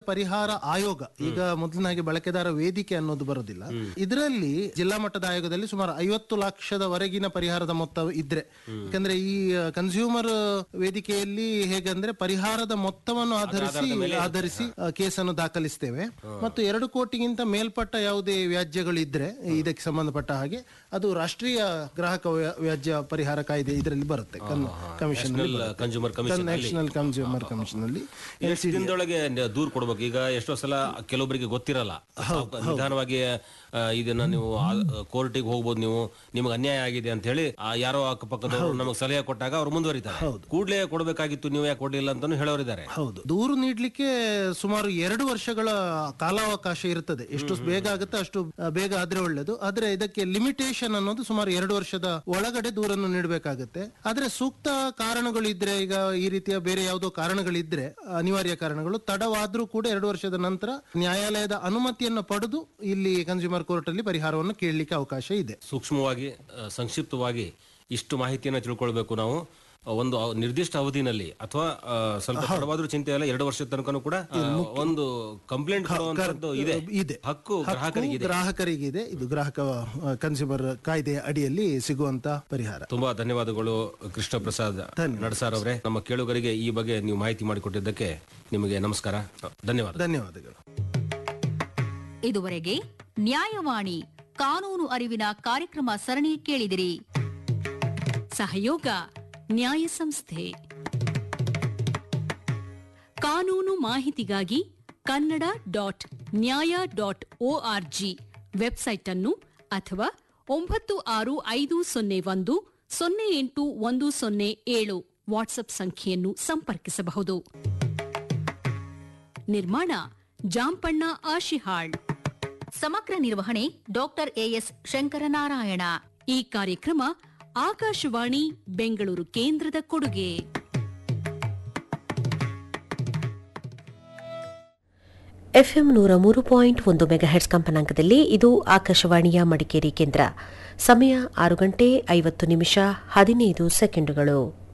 ಪರಿಹಾರ ಆಯೋಗ ಈಗ ಮೊದಲಿನಾಗೆ ಬಳಕೆದಾರ ವೇದಿಕೆ ಅನ್ನೋದು ಬರೋದಿಲ್ಲ ಇದರಲ್ಲಿ ಜಿಲ್ಲಾ ಮಟ್ಟದ ಆಯೋಗದಲ್ಲಿ ಸುಮಾರು ಐವತ್ತು ಲಕ್ಷದವರೆಗಿನ ಪರಿಹಾರದ ಮೊತ್ತ ಇದ್ರೆ ಯಾಕಂದ್ರೆ ಈ ಕನ್ಸ್ಯೂಮರ್ ವೇದಿಕೆಯಲ್ಲಿ ಹೇಗಂದ್ರೆ ಪರಿಹಾರದ ಮೊತ್ತವನ್ನು ಆಧರಿಸಿ ಆಧರಿಸಿ ಆ, ಕೇಸನ್ನು ದಾಖಲಿಸ್ತೇವೆ ಮತ್ತು ಎರಡು ಕೋಟಿಗಿಂತ ಮೇಲ್ಪಟ್ಟ ಯಾವುದೇ ವ್ಯಾಜ್ಯಗಳು ಇದ್ರೆ ಇದಕ್ಕೆ ಸಂಬಂಧಪಟ್ಟ ಹಾಗೆ ಅದು ರಾಷ್ಟ್ರೀಯ ಗ್ರಾಹಕ ವ್ಯಾ- ವ್ಯಾಜ್ಯ ಪರಿಹಾರ ಕಾಯ್ದೆ ಇದರಲ್ಲಿ ಬರುತ್ತೆ commission consumer commission national consumer commission ಅಲ್ಲಿ ಎಷ್ಟು ದಿನದೊಳಗೆ ನ- ದೂರು ಕೊಡ್ಬೇಕು ಈಗ ಎಷ್ಟೋ ಸಲ ಕೆಲವೊಬ್ಬರಿಗೆ ಗೊತ್ತಿರಲ್ಲ ನಿಧಾನವಾಗಿ ಆ, ಇದನ್ನ ನೀವು ಕೋರ್ಟಿಗೆ ಹೋಗ್ಬೋದು ನೀವು ನಿಮಗೆ ಅನ್ಯಾಯ ಆಗಿದೆ ಅಂತ ಹೇಳಿ ಆ ಯಾರೋ ಅಕ್ಕಪಕ್ಕದವರು ನಮಗೆ ಸಲಹೆ ಕೊಟ್ಟಾಗ ಅವ್ರು ಮುಂದುವರಿತಾರೆ ಕೂಡಲೇ ಕೊಡಬೇಕಾಗಿತ್ತು ನೀವು ಯಾಕೆ ಕೊಡ್ಲಿಲ್ಲ ಅಂತಾನು ಹೇಳೋರಿದ್ದಾರೆ ಹೌದು ದೂರು ನೀಡ್ಲಿಕ್ಕೆ ಸುಮಾರು ಎರಡು ವರ್ಷಗಳ ಕಾಲಾವಕಾಶ ಇರ್ತದೆ ಎಷ್ಟು ಬೇಗ ಆಗುತ್ತೆ ಅಷ್ಟು ಆ, ಬೇಗ ಆದ್ರೆ ಒಳ್ಳೇದು ಆದ್ರೆ ಇದಕ್ಕೆ ಲಿಮಿಟೇಷನ್ ಅನ್ನೋದು ಸುಮಾರು ಎರಡು ವರ್ಷದ ಒಳಗಡೆ ದೂರನ್ನು ನೀಡಬೇಕಾಗುತ್ತೆ ಆದ್ರೆ ಸೂಕ್ತ ಕಾರಣಗಳು ಇದ್ರೆ ಈಗ ಈ ರೀತಿಯ ಬೇರೆ ಯಾವುದೋ ಕಾರಣಗಳಿದ್ರೆ ಅನಿವಾರ್ಯ ಕಾರಣಗಳು ತಡವಾದ್ರೂ ಕೂಡ ಎರಡು ವರ್ಷದ ನಂತರ ನ್ಯಾಯಾಲಯದ ಅನುಮತಿಯನ್ನು ಪಡೆದು ಇಲ್ಲಿ ಕನ್ಸ್ಯೂಮರ್ ಕೋರ್ಟ್ ಅಲ್ಲಿ ಪರಿಹಾರವನ್ನು ಕೇಳಲಿಕ್ಕೆ ಅವಕಾಶ ಇದೆ ಸೂಕ್ಷ್ಮವಾಗಿ ಆ, ಸಂಕ್ಷಿಪ್ತವಾಗಿ ಇಷ್ಟು ಮಾಹಿತಿಯನ್ನು ತಿಳ್ಕೊಳ್ಬೇಕು ನಾವು ಆ, ಒಂದು ಅವ- ನಿರ್ದಿಷ್ಟ ಅವಧಿನಲ್ಲಿ ಅಥವಾ ಆ, ಸ್ವಲ್ಪ ತಡವಾದ್ರೂ ಚಿಂತೆ ಇಲ್ಲ ಎರಡು ವರ್ಷದ ತನಕನೂ ಕೂಡ ಆ, ಒಂದು ಕಂಪ್ಲೇಂಟ್ ಕೊಡುವಂತದ್ದು ಇದೆ ಇದೆ. ಹಕ್ಕು ಗ್ರಾಹಕರಿಗೆ ಇದೆ ಗ್ರಾಹಕರಿಗಿದೆ ಇದು ಗ್ರಾಹಕ ಕನ್ಸ್ಯೂಮರ್ ಕಾಯ್ದೆಯ ಅಡಿಯಲ್ಲಿ ಸಿಗುವಂತ ಪರಿಹಾರ ತುಂಬಾ ಧನ್ಯವಾದಗಳು ಕೃಷ್ಣ ಪ್ರಸಾದ್ ನಡಸಾರ್ ಅವರೇ ನಮ್ಮ ಕೇಳುಗರಿಗೆ ಈ ಬಗ್ಗೆ ನೀವು ಮಾಹಿತಿ ಮಾಡಿಕೊಟ್ಟಿದ್ದಕ್ಕೆ ನಿಮಗೆ ನಮಸ್ಕಾರ ಧನ್ಯವಾದ ಧನ್ಯವಾದಗಳು ಇದುವರೆಗೆ ನ್ಯಾಯವಾಣಿ ಕಾನೂನು ಅರಿವಿನ ಕಾರ್ಯಕ್ರಮ ಸರಣಿ ಕೇಳಿದಿರಿ ಸಹಯೋಗ ನ್ಯಾಯ ಸಂಸ್ಥೆ ಕಾನೂನು ಮಾಹಿತಿಗಾಗಿ Kannada dot Nyaya dot ORG website ಅನ್ನು ಅಥವಾ ಒಂಬತ್ತು ಆರು ಐದು ಸೊನ್ನೆ ಒಂದು ಸೊನ್ನೆ ಎಂಟು ಒಂದು ಸೊನ್ನೆ ಏಳು ವಾಟ್ಸ್ಆಪ್ ಸಂಖ್ಯೆಯನ್ನು ಸಂಪರ್ಕಿಸಬಹುದು ನಿರ್ಮಾಣ ಜಾಂಪಣ್ಣ ಆಶಿಹಾಳ್ ಸಮಗ್ರ ನಿರ್ವಹಣೆ ಡಾಕ್ಟರ್ ಎಎಸ್ ಶಂಕರನಾರಾಯಣ ಈ ಕಾರ್ಯಕ್ರಮ ಆಕಾಶವಾಣಿ ಬೆಂಗಳೂರು ಕೇಂದ್ರದ ಕೊಡುಗೆ ಎಫ್ಎಂ ನೂರ ಮೂರು ಪಾಯಿಂಟ್ ಒಂದು ಮೆಗಾಹೆಟ್ಸ್ ಕಂಪನಾಂಕದಲ್ಲಿ ಇದು ಆಕಾಶವಾಣಿಯ ಮಡಿಕೇರಿ ಕೇಂದ್ರ ಸಮಯ ಆರು ಗಂಟೆ ಐವತ್ತು ನಿಮಿಷ ಹದಿನೈದು ಸೆಕೆಂಡುಗಳು